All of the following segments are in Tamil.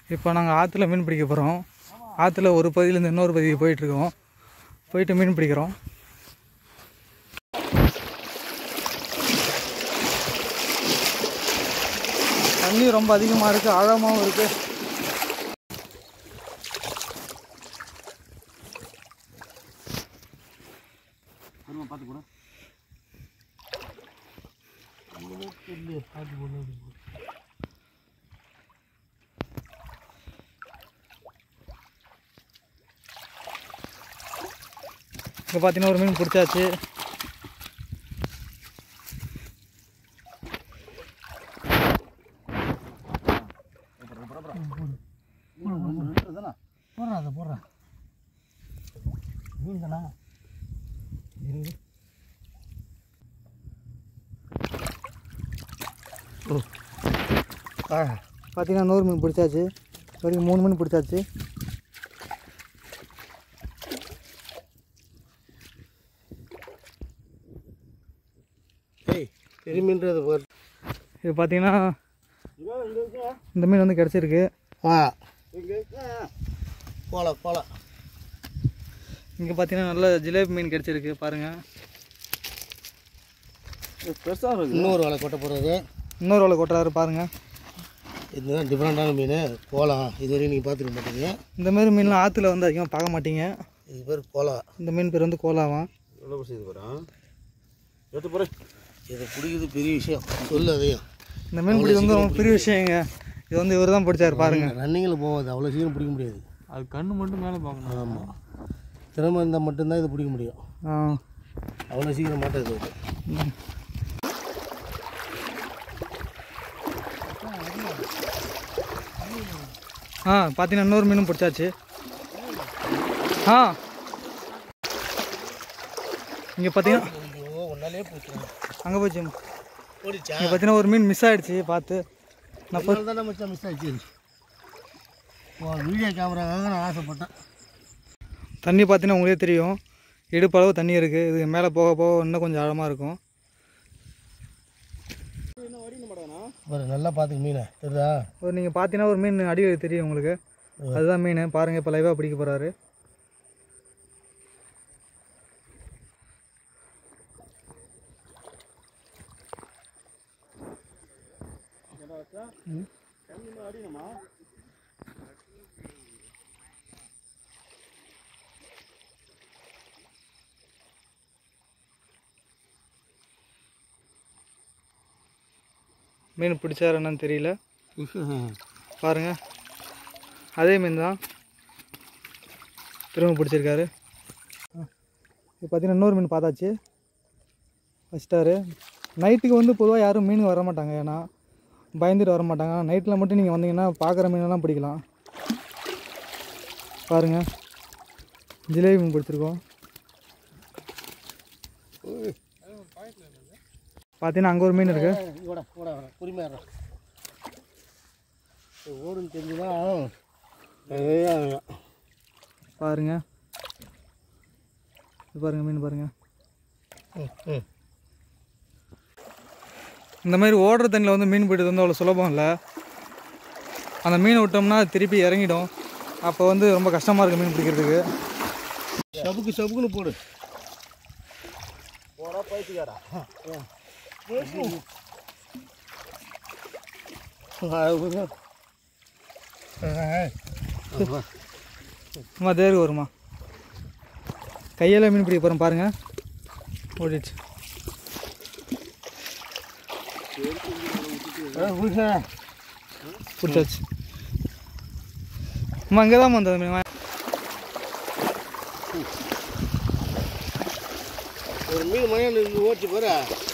இப்போ நாங்கள் ஆற்றுல மீன் பிடிக்க போகிறோம் ஆற்றுல ஒரு பகுதியிலேருந்து இன்னொரு பகுதிக்கு போயிட்டுருக்கோம் போயிட்டு மீன் பிடிக்கிறோம் தண்ணி ரொம்ப அதிகமாக இருக்குது ஆழமாகவும் இருக்குது பார்த்து கூட இங்கே பார்த்தீங்கன்னா ஒரு மீன் பிடிச்சாச்சு போடுறா அதை போடுறா மீன் தானா இரு ஆ பார்த்தீங்கன்னா நூறு மீன் பிடிச்சாச்சு வரைக்கும் மூணு மீன் பிடிச்சாச்சு ஏய் பெரிய மீன்றது போடு இது பார்த்தீங்கன்னா இந்த மீன் வந்து கிடச்சிருக்கு ஆ போலாம் போலாம் இங்கே பார்த்தீங்கன்னா நல்ல ஜிலேபி மீன் கிடச்சிருக்கு பாருங்கள் பெருசாக இன்னொரு வலை கொட்ட போடுறது இன்னொரு வலை கொட்டுறாரு பாருங்கள் இதுதான் டிஃப்ரெண்ட்டான மீன் போகலாம் இது வரையும் நீங்கள் பார்த்துக்க மாட்டீங்க இந்த மாதிரி மீன்லாம் ஆற்றுல வந்து அதிகமாக பார்க்க மாட்டீங்க இது பேர் போகலாம் இந்த மீன் பேர் வந்து கோலாவாம் எவ்வளோ செய்து போகிறேன் எடுத்து போகிறேன் இது பிடிக்கிறது பெரிய விஷயம் சொல்லு அதையும் இந்த மீன் பிடி வந்து ரொம்ப பெரிய விஷயங்க இது வந்து இவர் தான் பிடிச்சாரு பாருங்க ரன்னிங்கில் போகாது அவ்வளோ சீக்கிரம் பிடிக்க முடியாது அது கண்ணு மட்டும் மேலே பார்க்கணும் ஆமாம் திறமை இருந்தால் மட்டும்தான் இது பிடிக்க முடியும் ஆ அவ்வளோ சீக்கிரம் மாட்டாது இது ஆ பார்த்தீங்கன்னா இன்னொரு மீனும் பிடிச்சாச்சு ஆ இங்கே பார்த்தீங்கன்னா ஐயோ ஒன்னாலே போச்சு அங்கே போச்சு ஓடிச்சா இங்கே பார்த்தீங்கன்னா ஒரு மீன் மிஸ் ஆயிடுச்சு பார்த்து நான் போய் அதனால தான் மச்சான் மிஸ் ஆயிடுச்சு ஓ வீடியோ கேமராக்காக நான் ஆசைப்பட்டேன் தண்ணி பார்த்தீங்கன்னா உங்களுக்கே தெரியும் இடுப்பளவு தண்ணி இருக்குது இது மேலே போக போக இன்னும் கொஞ்சம் ஆழமாக இருக்கும் ஒரு நல்லா பார்த்துக்க மீனை தெரியுதா ஒரு நீங்கள் பார்த்தீங்கன்னா ஒரு மீன் அடி தெரியும் உங்களுக்கு அதுதான் மீன் பாருங்கள் இப்போ லைவாக பிடிக்க போகிறாரு மீன் பிடிச்சாரு என்னன்னு தெரியல பாருங்க அதே மீன் தான் திரும்ப பிடிச்சிருக்காரு இப்போ பார்த்தீங்கன்னா இன்னொரு மீன் பார்த்தாச்சு ஃபஸ்ட்டாரு நைட்டுக்கு வந்து பொதுவாக யாரும் மீன் வர மாட்டாங்க ஏன்னா பயந்துட்டு வர மாட்டாங்க நைட்டில் மட்டும் நீங்கள் வந்தீங்கன்னா பார்க்குற மீனெல்லாம் பிடிக்கலாம் பாருங்கள் ஜிலேபி மீன் பிடிச்சிருக்கோம் பார்த்தீங்கன்னா அங்கே ஒரு மீன் இருக்குது ஓட ஓட வர பொறுமையாக ஓடுன்னு தெரிஞ்சுதான் நிறையா பாருங்க இது பாருங்க மீன் பாருங்க ம் ம் இந்த மாதிரி ஓடுற தண்ணியில் வந்து மீன் பிடிக்கிறது வந்து அவ்வளோ சுலபம் இல்லை அந்த மீன் விட்டோம்னா அது திருப்பி இறங்கிடும் அப்போ வந்து ரொம்ப கஷ்டமாக இருக்குது மீன் பிடிக்கிறதுக்கு சபுக்கு சபுக்குன்னு போடு போடா பைத்துக்காரா அம்மா தேருக்கு வருமா கையால் மீன் பிடிக்க போகிறோம் பாருங்கள் ஓடிடுச்சு பிடிச்சாச்சு அம்மா இங்கே தான் வந்தது மீன் ஒரு மீன் மயான ஓடிச்சு போற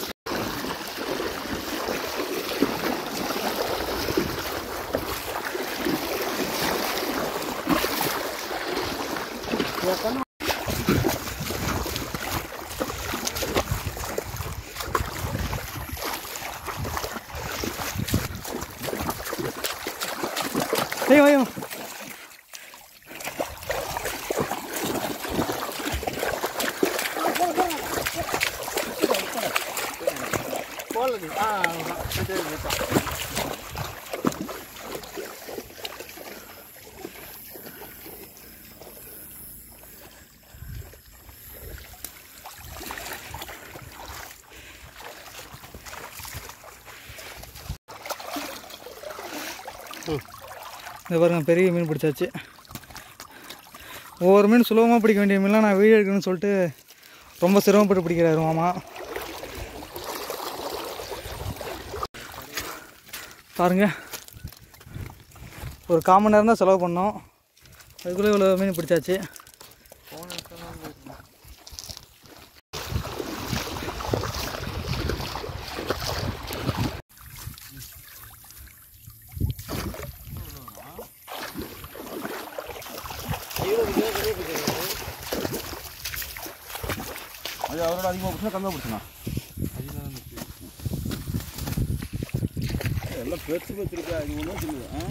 ஐயோ ஐயோ போலது ஆ சரி, சரி. இந்த பாருங்க பெரிய மீன் பிடிச்சாச்சு ஒவ்வொரு மீன் சுலபமாக பிடிக்க வேண்டிய மீன்லாம் நான் வீடியோ எடுக்கணும்னு சொல்லிட்டு ரொம்ப சிரமப்பட்டு பிடிக்கிறாரு மாமா பாருங்க ஒரு கால் மணி நேரம் தான் செலவு பண்ணோம் அதுக்குள்ளே இவ்வளோ மீன் பிடிச்சாச்சு அது அவரோட அதிகமாக பிடிச்சா கம்மியாக பிடிச்சனா எல்லாம் பெருசு வச்சிருக்கா இது ஒன்றும் சொல்லுது ஆ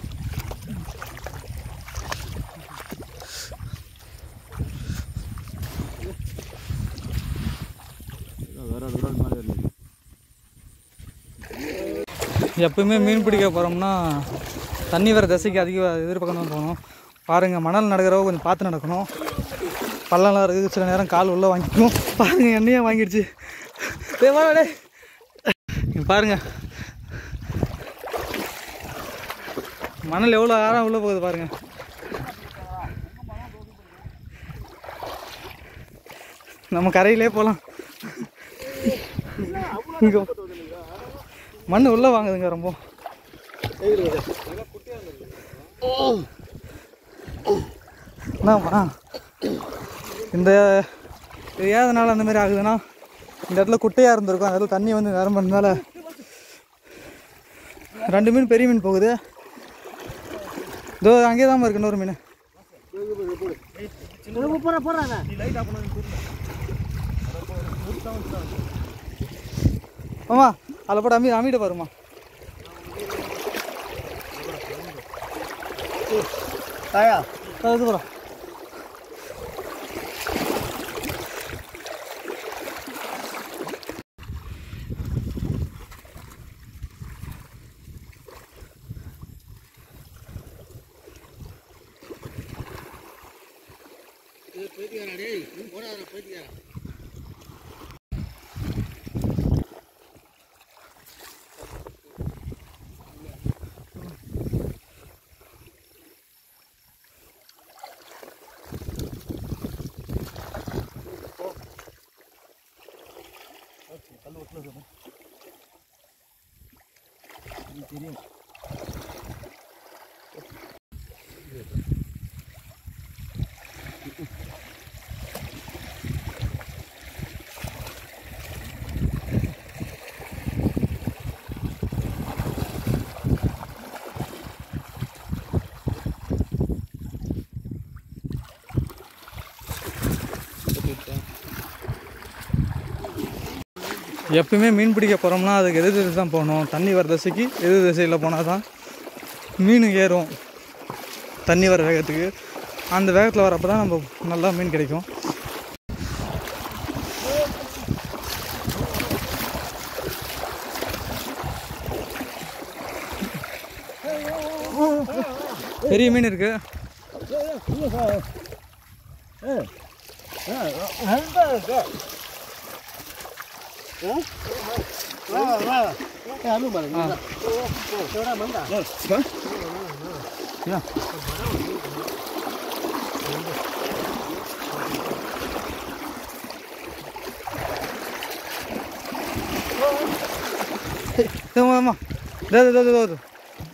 வேற விரால் மாதிரி இருந்துச்சு எப்பவுமே மீன் பிடிக்க போகிறோம்னா தண்ணி வர திசைக்கு அதிக எதிர்பக்கம் தான் போகணும் பாருங்கள் மணல் நடக்கிறவங்க கொஞ்சம் பார்த்து நடக்கணும் பள்ளம்லாம் இருக்குது சில நேரம் கால் உள்ளே வாங்கிக்கும் பாருங்கள் என்னையே வாங்கிடுச்சு டேய் வாடா டேய் இங்க பாருங்க மணல் எவ்வளோ ஆழம் உள்ளே போகுது பாருங்க நம்ம கரையிலே போகலாம் இங்கே மண் உள்ளே வாங்குதுங்க ரொம்ப என்னம்மா இந்த இது ஏதனால அந்த மாதிரி ஆகுதுன்னா இந்த இடத்துல குட்டையாக இருந்திருக்கும் அந்த இடத்துல தண்ணி வந்து நிரம்பினால ரெண்டு மீன் பெரிய மீன் போகுது இதோ அங்கேயே தான் இருக்கு இன்னொரு மீன் ஆமா அதில் போட்டு அமி அமிட்ட பாருமா தாயா இது போகிறோம் பேத்தியாரா டேய் நீ போடாத பேத்தியாரா எப்பயுமே மீன் பிடிக்க போகிறோம்னா அதுக்கு எதிர் திசை தான் போகணும் தண்ணி வர திசைக்கு எதிர் திசையில் போனால் தான் மீன் ஏறும் தண்ணி வர வேகத்துக்கு அந்த வேகத்தில் வரப்போ தான் நம்ம நல்லா மீன் கிடைக்கும் பெரிய மீன் இருக்கு ஆமாம் இதோ இதோ இதோ இதோ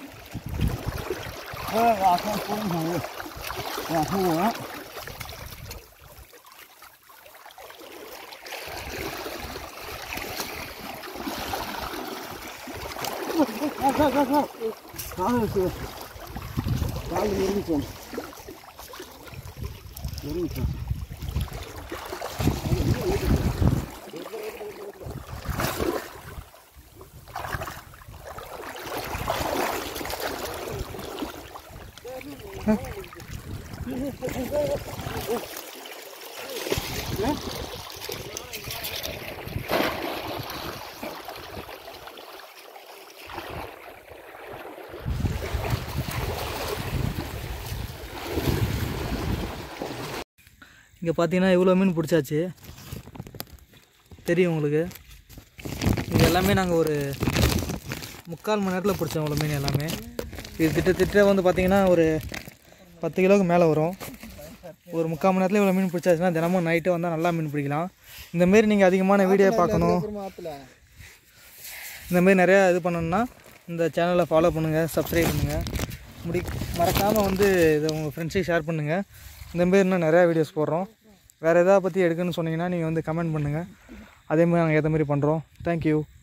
இங்கே பார்த்தீங்கன்னா இவ்வளோ மீன் பிடிச்சாச்சு தெரியும் உங்களுக்கு இது எல்லாமே நாங்கள் ஒரு முக்கால் மணி நேரத்தில் பிடிச்சோம் இவ்வளோ மீன் எல்லாமே இது திட்டத்திட்ட வந்து பார்த்திங்கன்னா ஒரு பத்து கிலோவுக்கு மேலே வரும் ஒரு முக்கால் மணி நேரத்தில் இவ்வளோ மீன் பிடிச்சாச்சுன்னா தினமும் நைட்டு வந்தால் நல்லா மீன் பிடிக்கலாம் இந்தமாரி நீங்கள் அதிகமான வீடியோ பார்க்கணும் இந்தமாரி நிறையா இது பண்ணணுன்னா இந்த சேனலை ஃபாலோ பண்ணுங்கள் சப்ஸ்கிரைப் பண்ணுங்கள் முடி மறக்காமல் வந்து இதை உங்கள் ஃப்ரெண்ட்ஸுக்கு ஷேர் பண்ணுங்கள் இந்தமாரி இன்னும் நிறையா வீடியோஸ் போடுறோம் வேறு எதாவது பற்றி எடுக்கணும்னு சொன்னீங்கன்னா நீங்கள் வந்து கமெண்ட் பண்ணுங்கள் அதே மாதிரி நாங்கள் ஏற்ற மாதிரி பண்ணுறோம் தேங்க்யூ